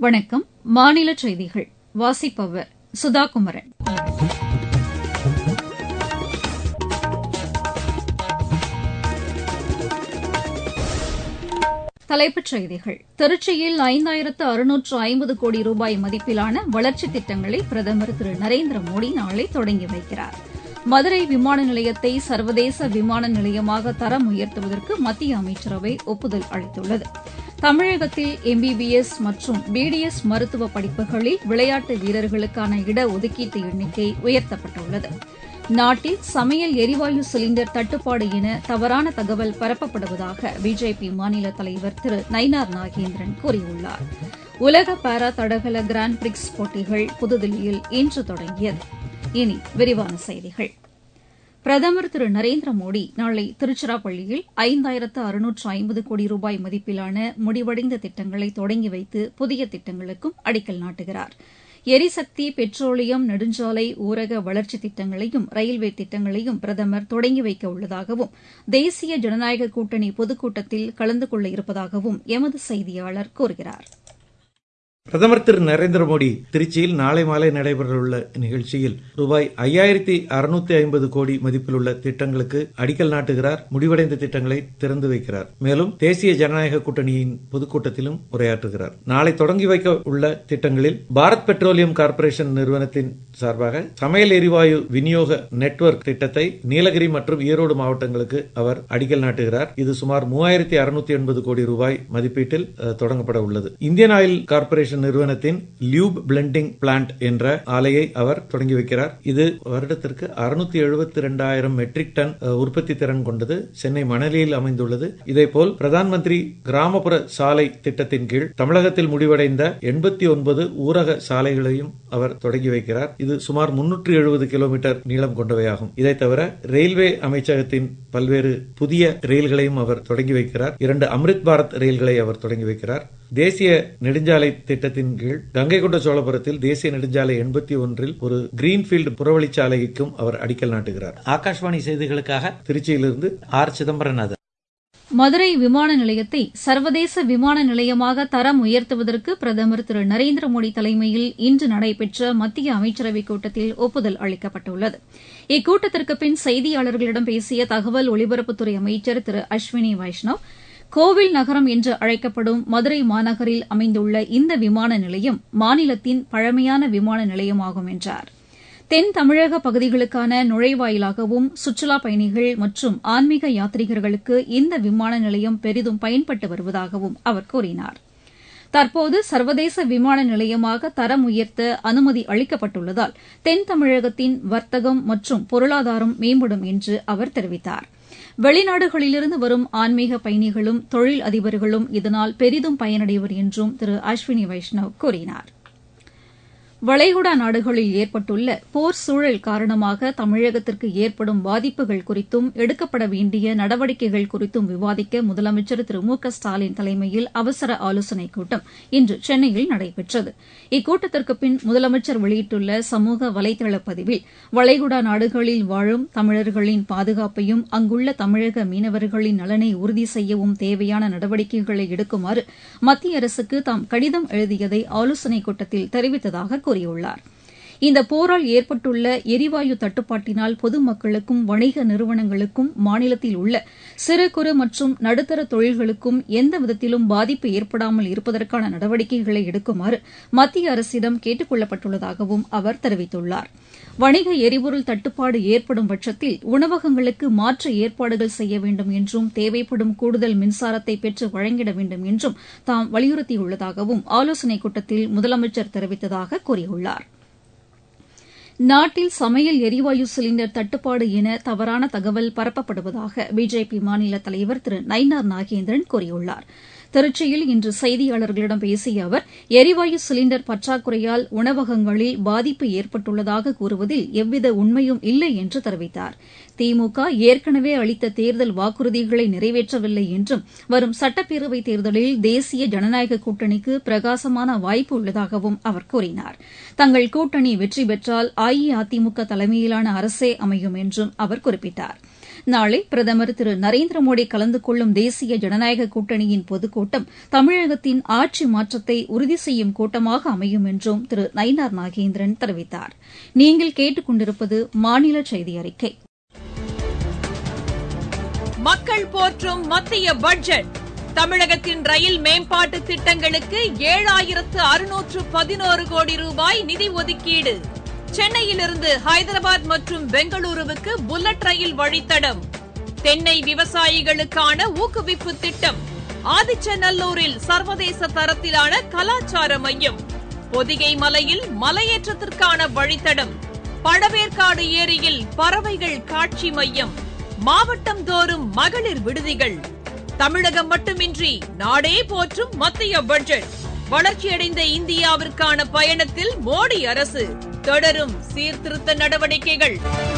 வணக்கம் மாநில செய்திகள் வாசிப்பவர் சுதா குமரன் தலைப்புச் செய்திகள் திருச்சியில் ஐந்தாயிரத்து அறுநூற்று ஐம்பது கோடி ரூபாய் மதிப்பிலான வளர்ச்சித் திட்டங்களை பிரதமர் திரு நரேந்திர மோடி நாளை தொடங்கி வைக்கிறார் மதுரை விமான நிலையத்தை சர்வதேச விமான நிலையமாக தரம் உயர்த்துவதற்கு மத்திய அமைச்சரவை ஒப்புதல் அளித்துள்ளது தமிழகத்தில் எம்பிபிஎஸ் மற்றும் பிடிஎஸ் மருத்துவ படிப்புகளில் விளையாட்டு வீரர்களுக்கான இடஒதுக்கீட்டு எண்ணிக்கை உயர்த்தப்பட்டுள்ளது நாட்டில் சமையல் எரிவாயு சிலிண்டர் தட்டுப்பாடு என தவறான தகவல் பரப்பப்படுவதாக பிஜேபி மாநில தலைவர் திரு நயினார் நாகேந்திரன் கூறியுள்ளார் உலக பாரா தடகள கிராண்ட் பிரிக்ஸ் போட்டிகள் புதுதில்லியில் இன்று தொடங்கியது இனி விரிவான செய்திகள் பிரதமர் திரு நரேந்திர மோடி நாளை திருச்சிராப்பள்ளியில் ஐந்தாயிரத்து அறுநூற்று ஐம்பது கோடி ரூபாய் மதிப்பிலான முடிவடைந்த திட்டங்களை தொடங்கி வைத்து புதிய திட்டங்களுக்கும் அடிக்கல் நாட்டுகிறார் எரிசக்தி பெட்ரோலியம் நெடுஞ்சாலை ஊரக வளர்ச்சித் திட்டங்களையும் ரயில்வே திட்டங்களையும் பிரதமர் தொடங்கி வைக்க உள்ளதாகவும் தேசிய ஜனநாயக கூட்டணி பொதுக்கூட்டத்தில் கலந்து கொள்ள இருப்பதாகவும் எமது செய்தியாளர் கூறுகிறார் பிரதமர் திரு நரேந்திர மோடி திருச்சியில் நாளை மாலை நடைபெறவுள்ள நிகழ்ச்சியில் ரூபாய் ஐயாயிரத்தி அறுநூத்தி ஐம்பது கோடி மதிப்பிலுள்ள திட்டங்களுக்கு அடிக்கல் நாட்டுகிறார் முடிவடைந்த திட்டங்களை திறந்து வைக்கிறார் மேலும் தேசிய ஜனநாயக கூட்டணியின் பொதுக்கூட்டத்திலும் உரையாற்றுகிறார் நாளை தொடங்கி வைக்க உள்ள திட்டங்களில் பாரத் பெட்ரோலியம் கார்ப்பரேஷன் நிறுவனத்தின் சார்பாக சமையல் எரிவாயு விநியோக நெட்வொர்க் திட்டத்தை நீலகிரி மற்றும் ஈரோடு மாவட்டங்களுக்கு அவர் அடிக்கல் நாட்டுகிறார் இது சுமார் மூவாயிரத்தி அறுநூத்தி எண்பது கோடி ரூபாய் மதிப்பீட்டில் தொடங்கப்பட உள்ளது இந்தியன் ஆயில் கார்ப்பரேஷன் நிறுவனத்தின் லியூப் பிளெண்டிங் பிளான்ட் என்ற ஆலையை அவர் தொடங்கி வைக்கிறார் இது வருடத்திற்கு அறுநூத்தி எழுபத்தி இரண்டாயிரம் மெட்ரிக் டன் உற்பத்தி திறன் கொண்டது சென்னை மணலியில் அமைந்துள்ளது இதேபோல் பிரதான் மந்திரி கிராமப்புற சாலை திட்டத்தின் கீழ் தமிழகத்தில் முடிவடைந்த எண்பத்தி ஒன்பது ஊரக சாலைகளையும் அவர் தொடங்கி வைக்கிறார் இது சுமார் முன்னூற்றி எழுபது கிலோமீட்டர் நீளம் கொண்டவையாகும் இதை தவிர ரயில்வே அமைச்சகத்தின் பல்வேறு புதிய ரயில்களையும் அவர் தொடங்கி வைக்கிறார் இரண்டு அம்ரித் பாரத் ரயில்களை அவர் தொடங்கி வைக்கிறார் தேசிய நெடுஞ்சாலை திட்டத்தின் கீழ் கங்கை கொண்ட சோழபுரத்தில் தேசிய நெடுஞ்சாலை எண்பத்தி ஒன்றில் ஒரு கிரீன்ஃபீல்டு புறவழிச்சாலைக்கும் அவர் அடிக்கல் நாட்டுகிறார் ஆகாஷ்வாணி செய்திகளுக்காக திருச்சியிலிருந்து ஆர் சிதம்பரநாதன் மதுரை விமான நிலையத்தை சர்வதேச விமான நிலையமாக தரம் உயர்த்துவதற்கு பிரதமர் திரு நரேந்திர மோடி தலைமையில் இன்று நடைபெற்ற மத்திய அமைச்சரவைக் கூட்டத்தில் ஒப்புதல் அளிக்கப்பட்டுள்ளது இக்கூட்டத்திற்கு பின் செய்தியாளர்களிடம் பேசிய தகவல் ஒலிபரப்புத்துறை அமைச்சர் திரு அஸ்வினி வைஷ்ணவ் கோவில் நகரம் என்று அழைக்கப்படும் மதுரை மாநகரில் அமைந்துள்ள இந்த விமான நிலையம் மாநிலத்தின் பழமையான விமான நிலையமாகும் என்றார் தென் தமிழக பகுதிகளுக்கான நுழைவாயிலாகவும் சுற்றுலாப் பயணிகள் மற்றும் ஆன்மீக யாத்ரீகர்களுக்கு இந்த விமான நிலையம் பெரிதும் பயன்பட்டு வருவதாகவும் அவர் கூறினார் தற்போது சர்வதேச விமான நிலையமாக தரம் உயர்த்த அனுமதி அளிக்கப்பட்டுள்ளதால் தென் தமிழகத்தின் வர்த்தகம் மற்றும் பொருளாதாரம் மேம்படும் என்று அவர் தெரிவித்தார் வெளிநாடுகளிலிருந்து வரும் ஆன்மீக பயணிகளும் தொழில் அதிபர்களும் இதனால் பெரிதும் பயனடைவர் என்றும் திரு அஸ்வினி வைஷ்ணவ் கூறினார் வளைகுடா நாடுகளில் ஏற்பட்டுள்ள போர் சூழல் காரணமாக தமிழகத்திற்கு ஏற்படும் பாதிப்புகள் குறித்தும் எடுக்கப்பட வேண்டிய நடவடிக்கைகள் குறித்தும் விவாதிக்க முதலமைச்சர் திரு மு க ஸ்டாலின் தலைமையில் அவசர ஆலோசனைக் கூட்டம் இன்று சென்னையில் நடைபெற்றது இக்கூட்டத்திற்கு பின் முதலமைச்சர் வெளியிட்டுள்ள சமூக வலைதள பதிவில் வளைகுடா நாடுகளில் வாழும் தமிழர்களின் பாதுகாப்பையும் அங்குள்ள தமிழக மீனவர்களின் நலனை உறுதி செய்யவும் தேவையான நடவடிக்கைகளை எடுக்குமாறு மத்திய அரசுக்கு தாம் கடிதம் எழுதியதை ஆலோசனைக் கூட்டத்தில் தெரிவித்ததாக கூறியுள்ளார் இந்த போரால் ஏற்பட்டுள்ள எரிவாயு தட்டுப்பாட்டினால் பொதுமக்களுக்கும் வணிக நிறுவனங்களுக்கும் மாநிலத்தில் உள்ள சிறு குறு மற்றும் நடுத்தர தொழில்களுக்கும் எந்த விதத்திலும் பாதிப்பு ஏற்படாமல் இருப்பதற்கான நடவடிக்கைகளை எடுக்குமாறு மத்திய அரசிடம் கேட்டுக் கொள்ளப்பட்டுள்ளதாகவும் அவர் தெரிவித்துள்ளார் வணிக எரிபொருள் தட்டுப்பாடு ஏற்படும் பட்சத்தில் உணவகங்களுக்கு மாற்று ஏற்பாடுகள் செய்ய வேண்டும் என்றும் தேவைப்படும் கூடுதல் மின்சாரத்தை பெற்று வழங்கிட வேண்டும் என்றும் தாம் வலியுறுத்தியுள்ளதாகவும் ஆலோசனைக் கூட்டத்தில் முதலமைச்சர் தெரிவித்ததாக கூறியுள்ளார் நாட்டில் சமையல் எரிவாயு சிலிண்டர் தட்டுப்பாடு என தவறான தகவல் பரப்பப்படுவதாக பிஜேபி மாநில தலைவர் திரு நயினார் நாகேந்திரன் கூறியுள்ளார் திருச்சியில் இன்று செய்தியாளர்களிடம் பேசிய அவர் எரிவாயு சிலிண்டர் பற்றாக்குறையால் உணவகங்களில் பாதிப்பு ஏற்பட்டுள்ளதாக கூறுவதில் எவ்வித உண்மையும் இல்லை என்று தெரிவித்தார் திமுக ஏற்கனவே அளித்த தேர்தல் வாக்குறுதிகளை நிறைவேற்றவில்லை என்றும் வரும் சட்டப்பேரவைத் தேர்தலில் தேசிய ஜனநாயக கூட்டணிக்கு பிரகாசமான வாய்ப்பு உள்ளதாகவும் அவர் கூறினார் தங்கள் கூட்டணி வெற்றி பெற்றால் அஇஅதிமுக தலைமையிலான அரசே அமையும் என்றும் அவர் குறிப்பிட்டார் நாளை பிரதமர் திரு நரேந்திர மோடி கலந்து கொள்ளும் தேசிய ஜனநாயக கூட்டணியின் பொதுக்கூட்டம் தமிழகத்தின் ஆட்சி மாற்றத்தை உறுதி செய்யும் கூட்டமாக அமையும் என்றும் திரு நயினார் நாகேந்திரன் தெரிவித்தார் நீங்கள் கேட்டுக் கொண்டிருப்பது மாநில செய்தி அறிக்கை மக்கள் போற்றும் மத்திய பட்ஜெட் தமிழகத்தின் ரயில் மேம்பாட்டு திட்டங்களுக்கு ஏழாயிரத்து அறுநூற்று பதினோரு கோடி ரூபாய் நிதி ஒதுக்கீடு சென்னையிலிருந்து ஹைதராபாத் மற்றும் பெங்களூருவுக்கு புல்லட் ரயில் வழித்தடம் தென்னை விவசாயிகளுக்கான ஊக்குவிப்பு திட்டம் ஆதிச்சநல்லூரில் சர்வதேச தரத்திலான கலாச்சார மையம் பொதிகை மலையில் மலையேற்றத்திற்கான வழித்தடம் பழவேற்காடு ஏரியில் பறவைகள் காட்சி மையம் மாவட்டம் தோறும் மகளிர் விடுதிகள் தமிழகம் மட்டுமின்றி நாடே போற்றும் மத்திய பட்ஜெட் வளர்ச்சியடைந்த இந்தியாவிற்கான பயணத்தில் மோடி அரசு தொடரும் சீர்திருத்த நடவடிக்கைகள்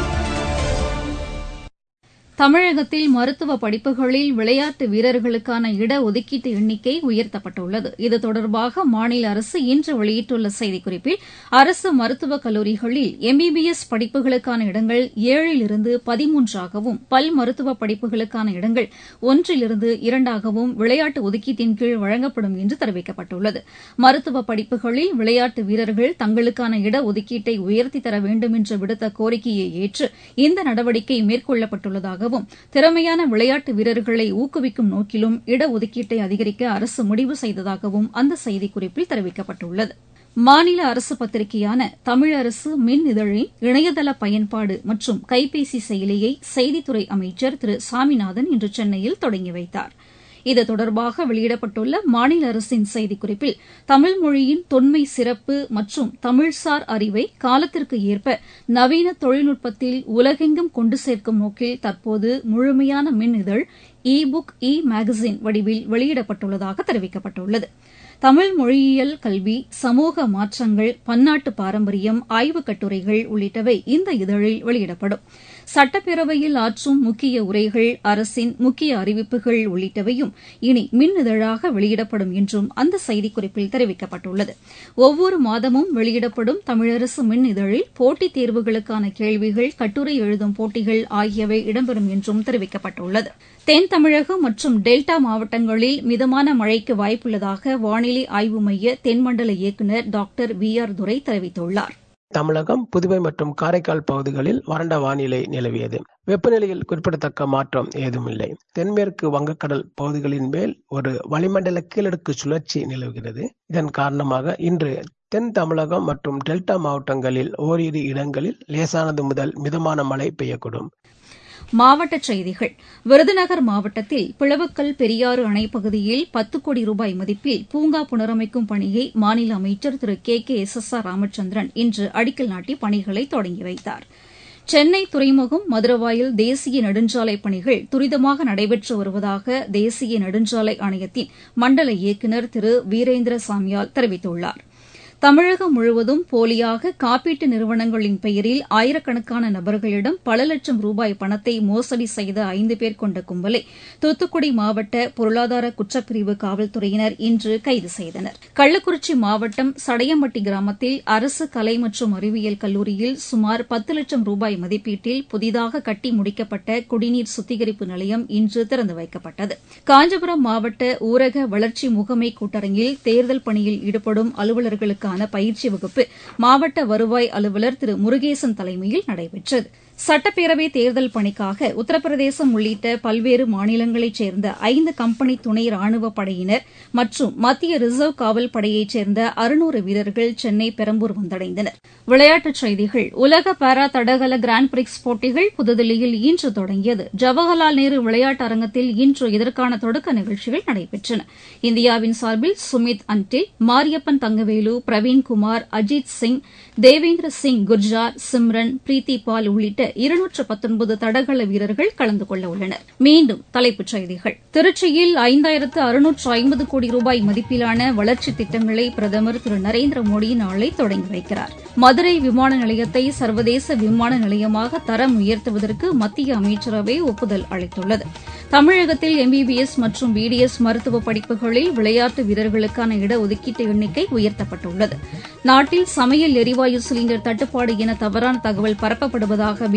தமிழகத்தில் மருத்துவ படிப்புகளில் விளையாட்டு வீரர்களுக்கான இடஒதுக்கீட்டு எண்ணிக்கை உயர்த்தப்பட்டுள்ளது இது தொடர்பாக மாநில அரசு இன்று வெளியிட்டுள்ள செய்திக்குறிப்பில் அரசு மருத்துவக் கல்லூரிகளில் எம்பிபிஎஸ் படிப்புகளுக்கான இடங்கள் ஏழிலிருந்து பதிமூன்றாகவும் பல் மருத்துவ படிப்புகளுக்கான இடங்கள் ஒன்றிலிருந்து இரண்டாகவும் விளையாட்டு ஒதுக்கீட்டின் கீழ் வழங்கப்படும் என்று தெரிவிக்கப்பட்டுள்ளது மருத்துவ படிப்புகளில் விளையாட்டு வீரர்கள் தங்களுக்கான இடஒதுக்கீட்டை உயர்த்தி தர வேண்டும் என்று விடுத்த கோரிக்கையை ஏற்று இந்த நடவடிக்கை மேற்கொள்ளப்பட்டுள்ளதாக உள்ளதாகவும் திறமையான விளையாட்டு வீரர்களை ஊக்குவிக்கும் நோக்கிலும் இடஒதுக்கீட்டை அதிகரிக்க அரசு முடிவு செய்ததாகவும் அந்த செய்திக்குறிப்பில் தெரிவிக்கப்பட்டுள்ளது மாநில அரசு பத்திரிகையான தமிழரசு மின் இதழின் இணையதள பயன்பாடு மற்றும் கைபேசி செயலியை செய்தித்துறை அமைச்சர் திரு சாமிநாதன் இன்று சென்னையில் தொடங்கி வைத்தாா் இது தொடர்பாக வெளியிடப்பட்டுள்ள மாநில அரசின் செய்திக்குறிப்பில் தமிழ் மொழியின் தொன்மை சிறப்பு மற்றும் தமிழ்சார் அறிவை காலத்திற்கு ஏற்ப நவீன தொழில்நுட்பத்தில் உலகெங்கும் கொண்டு சேர்க்கும் நோக்கில் தற்போது முழுமையான மின் இதழ் இ புக் இ மேகசின் வடிவில் வெளியிடப்பட்டுள்ளதாக தெரிவிக்கப்பட்டுள்ளது தமிழ் மொழியியல் கல்வி சமூக மாற்றங்கள் பன்னாட்டு பாரம்பரியம் ஆய்வுக் கட்டுரைகள் உள்ளிட்டவை இந்த இதழில் வெளியிடப்படும் சட்டப்பேரவையில் ஆற்றும் முக்கிய உரைகள் அரசின் முக்கிய அறிவிப்புகள் உள்ளிட்டவையும் இனி மின் இதழாக வெளியிடப்படும் என்றும் அந்த செய்திக்குறிப்பில் தெரிவிக்கப்பட்டுள்ளது ஒவ்வொரு மாதமும் வெளியிடப்படும் தமிழரசு மின் இதழில் போட்டித் தேர்வுகளுக்கான கேள்விகள் கட்டுரை எழுதும் போட்டிகள் ஆகியவை இடம்பெறும் என்றும் தெரிவிக்கப்பட்டுள்ளது தென் தமிழகம் மற்றும் டெல்டா மாவட்டங்களில் மிதமான மழைக்கு வாய்ப்புள்ளதாக வானிலை ஆய்வு மைய தென்மண்டல இயக்குநர் டாக்டர் வி ஆர் துரை தெரிவித்துள்ளார் தமிழகம் புதுவை மற்றும் காரைக்கால் பகுதிகளில் வறண்ட வானிலை நிலவியது வெப்பநிலையில் குறிப்பிடத்தக்க மாற்றம் ஏதுமில்லை தென்மேற்கு வங்கக்கடல் பகுதிகளின் மேல் ஒரு வளிமண்டல கீழடுக்கு சுழற்சி நிலவுகிறது இதன் காரணமாக இன்று தென் தமிழகம் மற்றும் டெல்டா மாவட்டங்களில் ஓரிரு இடங்களில் லேசானது முதல் மிதமான மழை பெய்யக்கூடும் மாவட்டச் செய்திகள் விருதுநகர் மாவட்டத்தில் பிளவுக்கல் பெரியாறு அணை பகுதியில் பத்து கோடி ரூபாய் மதிப்பில் பூங்கா புனரமைக்கும் பணியை மாநில அமைச்சர் Thiru K K S S R Ramachandran இன்று அடிக்கல் நாட்டி பணிகளை தொடங்கி வைத்தார் சென்னை துறைமுகம் மதுரவாயில் தேசிய நெடுஞ்சாலை பணிகள் துரிதமாக நடைபெற்று வருவதாக தேசிய நெடுஞ்சாலை ஆணையத்தின் மண்டல இயக்குநர் திரு வீரேந்திர சாமியால் தெரிவித்துள்ளார் தமிழகம் முழுவதும் போலியாக காப்பீட்டு நிறுவனங்களின் பெயரில் ஆயிரக்கணக்கான நபர்களிடம் பல லட்சம் ரூபாய் பணத்தை மோசடி செய்த ஐந்து பேர் கொண்ட கும்பலை தூத்துக்குடி மாவட்ட பொருளாதார குற்றப்பிரிவு காவல்துறையினர் இன்று கைது செய்தனர் கள்ளக்குறிச்சி மாவட்டம் சடையம்பட்டி கிராமத்தில் அரசு கலை மற்றும் அறிவியல் கல்லூரியில் சுமார் பத்து லட்சம் ரூபாய் மதிப்பீட்டில் புதிதாக கட்டி முடிக்கப்பட்ட குடிநீர் சுத்திகரிப்பு நிலையம் இன்று திறந்து வைக்கப்பட்டது காஞ்சிபுரம் மாவட்ட ஊரக வளர்ச்சி முகமை கூட்டரங்கில் தேர்தல் பணியில் ஈடுபடும் அலுவலர்களுக்கு பணிகளுக்கான பயிற்சி வகுப்பு மாவட்ட வருவாய் அலுவலர் திரு முருகேசன் தலைமையில் நடைபெற்றது சட்டப்பேரவை தேர்தல் பணிக்காக உத்தரப்பிரதேசம் உள்ளிட்ட பல்வேறு மாநிலங்களைச் சேர்ந்த ஐந்து கம்பெனி துணை ராணுவ படையினர் மற்றும் மத்திய ரிசர்வ் காவல் படையைச் சேர்ந்த அறுநூறு வீரர்கள் சென்னை பெரம்பூர் வந்தடைந்தனர் விளையாட்டுச் செய்திகள் உலக பாரா தடகள கிராண்ட் பிரிக்ஸ் போட்டிகள் புதுதில்லியில் இன்று தொடங்கியது ஜவஹர்லால் நேரு விளையாட்டு அரங்கத்தில் இன்று இதற்கான தொடக்க நிகழ்ச்சிகள் நடைபெற்றன இந்தியாவின் சார்பில் சுமித் அன்டில் மாரியப்பன் தங்கவேலு பிரவீன்குமார் அஜித் சிங் தேவேந்திர சிங் குர்ஜார் சிம்ரன் பிரீத்தி பால் உள்ளிட்ட இருநூற்று பத்தொன்பது தடகள வீரர்கள் கலந்து கொள்ள உள்ளனர் மீண்டும் தலைப்புச் செய்திகள் திருச்சியில் ஐந்தாயிரத்து அறுநூற்று ஐம்பது கோடி ரூபாய் மதிப்பிலான வளர்ச்சித் திட்டங்களை பிரதமர் திரு நரேந்திர மோடி நாளை தொடங்கி வைக்கிறார் மதுரை விமான நிலையத்தை சர்வதேச விமான நிலையமாக தரம் உயர்த்துவதற்கு மத்திய அமைச்சரவை ஒப்புதல் அளித்துள்ளது தமிழகத்தில் எம்பிபிஎஸ் மற்றும் பிடிஎஸ் மருத்துவ படிப்புகளில் விளையாட்டு வீரர்களுக்கான இடஒதுக்கீட்டு எண்ணிக்கை உயர்த்தப்பட்டுள்ளது நாட்டில் சமையல் எரிவாயு சிலிண்டர் தட்டுப்பாடு என தவறான தகவல் பரப்பப்படுவதாக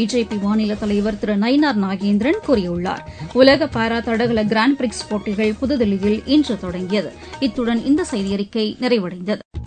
பிஜேபி மாநில தலைவர் திரு நயினார் நாகேந்திரன் கூறியுள்ளார் உலக பாரா தடகள கிராண்ட் பிரிக்ஸ் போட்டிகள் புதுதில்லியில் இன்று தொடங்கியது இத்துடன் இந்த செய்தியறிக்கை நிறைவடைந்தது